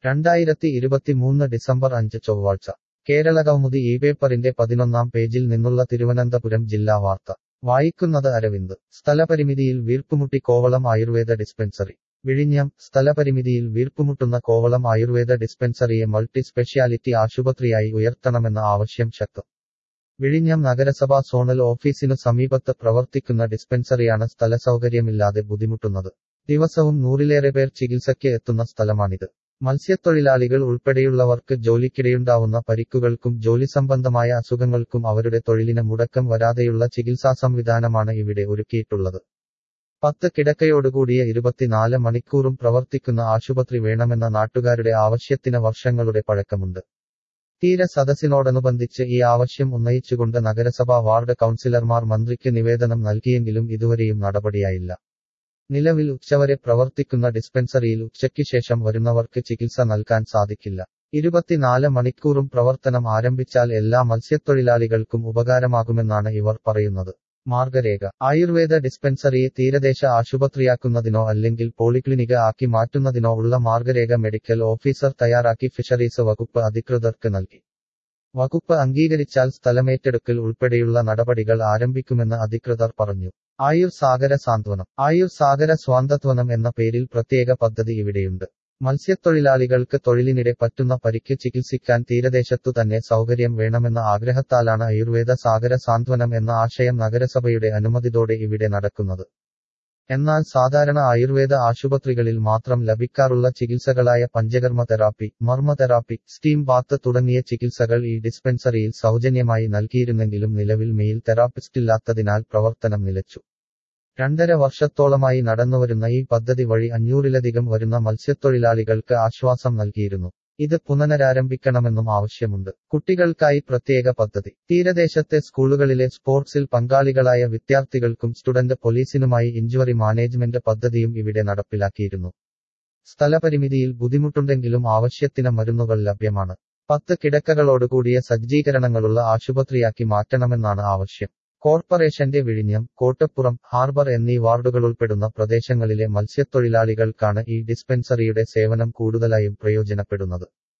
രണ്ടായിരത്തി ഇരുപത്തിമൂന്ന് ഡിസംബർ അഞ്ച് ചൊവ്വാഴ്ച കേരള കൗമുദി ഈ പേപ്പറിന്റെ പതിനൊന്നാം പേജിൽ നിന്നുള്ള തിരുവനന്തപുരം ജില്ലാ വാർത്ത വായിക്കുന്നത് അരവിന്ദ് സ്ഥലപരിമിതിയിൽ വീർപ്പുമുട്ടി കോവളം ആയുർവേദ ഡിസ്പെൻസറി വിഴിഞ്ഞം സ്ഥലപരിമിതിയിൽ വീർപ്പുമുട്ടുന്ന കോവളം ആയുർവേദ ഡിസ്പെൻസറിയെ മൾട്ടി സ്പെഷ്യാലിറ്റി ആശുപത്രിയായി ഉയർത്തണമെന്ന ആവശ്യം ശക്തം വിഴിഞ്ഞം നഗരസഭാ സോണൽ ഓഫീസിനു സമീപത്ത് പ്രവർത്തിക്കുന്ന ഡിസ്പെൻസറിയാണ് സ്ഥലസൗകര്യമില്ലാതെ ബുദ്ധിമുട്ടുന്നത് ദിവസവും നൂറിലേറെ പേർ ചികിത്സയ്ക്ക് എത്തുന്ന സ്ഥലമാണിത് മത്സ്യത്തൊഴിലാളികൾ ഉൾപ്പെടെയുള്ളവർക്ക് ജോലിക്കിടെയുണ്ടാവുന്ന പരിക്കുകൾക്കും ജോലി സംബന്ധമായ അസുഖങ്ങൾക്കും അവരുടെ തൊഴിലിന് മുടക്കം വരാതെയുള്ള ചികിത്സാ സംവിധാനമാണ് ഇവിടെ ഒരുക്കിയിട്ടുള്ളത് പത്ത് കിടക്കയോടുകൂടിയ ഇരുപത്തിനാല് മണിക്കൂറും പ്രവർത്തിക്കുന്ന ആശുപത്രി വേണമെന്ന നാട്ടുകാരുടെ ആവശ്യത്തിന് വർഷങ്ങളുടെ പഴക്കമുണ്ട് തീര സദസ്സിനോടനുബന്ധിച്ച് ഈ ആവശ്യം ഉന്നയിച്ചുകൊണ്ട് നഗരസഭാ വാർഡ് കൗൺസിലർമാർ മന്ത്രിക്ക് നിവേദനം നൽകിയെങ്കിലും ഇതുവരെയും നടപടിയായില്ല നിലവിൽ ഉച്ചവരെ പ്രവർത്തിക്കുന്ന ഡിസ്പെൻസറിയിൽ ഉച്ചയ്ക്ക് ശേഷം വരുന്നവർക്ക് ചികിത്സ നൽകാൻ സാധിക്കില്ല ഇരുപത്തിനാല് മണിക്കൂറും പ്രവർത്തനം ആരംഭിച്ചാൽ എല്ലാ മത്സ്യത്തൊഴിലാളികൾക്കും ഉപകാരമാകുമെന്നാണ് ഇവർ പറയുന്നത് മാർഗരേഖ ആയുർവേദ ഡിസ്പെൻസറിയെ തീരദേശ ആശുപത്രിയാക്കുന്നതിനോ അല്ലെങ്കിൽ പോളിക്ലിനിക് ആക്കി മാറ്റുന്നതിനോ ഉള്ള മാർഗരേഖ മെഡിക്കൽ ഓഫീസർ തയ്യാറാക്കി ഫിഷറീസ് വകുപ്പ് അധികൃതർക്ക് നൽകി വകുപ്പ് അംഗീകരിച്ചാൽ സ്ഥലമേറ്റെടുക്കൽ ഉൾപ്പെടെയുള്ള നടപടികൾ ആരംഭിക്കുമെന്ന് അധികൃതർ പറഞ്ഞു ആയുർ സാഗര സാന്ത്വനം ആയുർ സാഗര സ്വാന്തത്വനം എന്ന പേരിൽ പ്രത്യേക പദ്ധതി ഇവിടെയുണ്ട് മത്സ്യത്തൊഴിലാളികൾക്ക് തൊഴിലിനിടെ പറ്റുന്ന പരിക്ക് ചികിത്സിക്കാൻ തീരദേശത്തു തന്നെ സൗകര്യം വേണമെന്ന ആഗ്രഹത്താലാണ് ആയുർവേദ സാഗര സാന്ത്വനം എന്ന ആശയം നഗരസഭയുടെ അനുമതിയോടെ ഇവിടെ നടക്കുന്നത് എന്നാൽ സാധാരണ ആയുർവേദ ആശുപത്രികളിൽ മാത്രം ലഭിക്കാറുള്ള ചികിത്സകളായ panchakarma therapy marma therapy steam bath തുടങ്ങിയ ചികിത്സകൾ ഈ ഡിസ്പെൻസറിയിൽ സൗജന്യമായി നൽകിയിരുന്നെങ്കിലും നിലവിൽ മെയിൽ തെറാപ്പിസ്റ്റില്ലാത്തതിനാൽ പ്രവർത്തനം നിലച്ചു രണ്ടര വർഷത്തോളമായി നടന്നുവരുന്ന ഈ പദ്ധതി വഴി അഞ്ഞൂറിലധികം വരുന്ന മത്സ്യത്തൊഴിലാളികൾക്ക് ആശ്വാസം നൽകിയിരുന്നു ഇത് പുനരാരംഭിക്കണമെന്നും ആവശ്യമുണ്ട് കുട്ടികൾക്കായി പ്രത്യേക പദ്ധതി തീരദേശത്തെ സ്കൂളുകളിലെ സ്പോർട്സിൽ പങ്കാളികളായ വിദ്യാർത്ഥികൾക്കും സ്റ്റുഡന്റ് പോലീസിനുമായി ഇഞ്ചുറി മാനേജ്മെന്റ് പദ്ധതിയും ഇവിടെ നടപ്പിലാക്കിയിരുന്നു സ്ഥലപരിമിതിയിൽ ബുദ്ധിമുട്ടുണ്ടെങ്കിലും ആവശ്യത്തിന് മരുന്നുകൾ ലഭ്യമാണ് പത്ത് കിടക്കകളോടുകൂടിയ സജ്ജീകരണങ്ങളുള്ള ആശുപത്രിയാക്കി മാറ്റണമെന്നാണ് ആവശ്യം കോർപ്പറേഷന്റെ വിഴിഞ്ഞം കോട്ടപ്പുറം ഹാർബർ എന്നീ വാർഡുകളുൾപ്പെടുന്ന പ്രദേശങ്ങളിലെ മത്സ്യത്തൊഴിലാളികൾക്കാണ് ഈ ഡിസ്പെൻസറിയുടെ സേവനം കൂടുതലായും പ്രയോജനപ്പെടുന്നത്